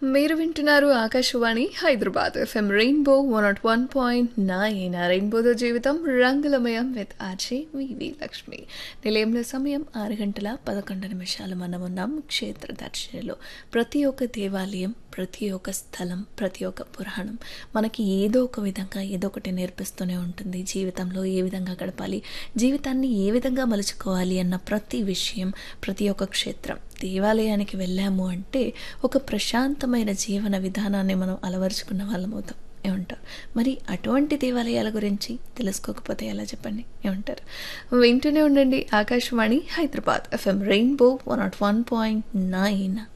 మీరు వింటున్నారు Akashvani Hyderabad FM rainbow one naught one point nine రెయిన్బోతో జీవితం రంగులమయం విత్ ఆర్జే వివి లక్ష్మి నిలయంలో సమయం ఆరు గంటల పదకొండు నిమిషాలు మనం ఉన్నాం క్షేత్ర దర్శనలో ప్రతి ఒక్క దేవాలయం ప్రతి ఒక్క స్థలం ప్రతి ఒక్క పురాణం మనకి ఏదో ఒక విధంగా ఏదో ఒకటి నేర్పిస్తూనే ఉంటుంది జీవితంలో ఏ విధంగా గడపాలి జీవితాన్ని ఏ విధంగా మలుచుకోవాలి అన్న ప్రతి విషయం ప్రతి ఒక్క క్షేత్రం దేవాలయానికి వెళ్ళాము అంటే ఒక ప్రశాంతమైన జీవన విధానాన్ని మనం అలవరుచుకున్న వాళ్ళం అవుతాం ఏమంటారు మరి అటువంటి దేవాలయాల గురించి తెలుసుకోకపోతే ఎలా చెప్పండి ఏమంటారు వింటూనే ఉండండి Akashvani Hyderabad FM rainbow one naught one point nine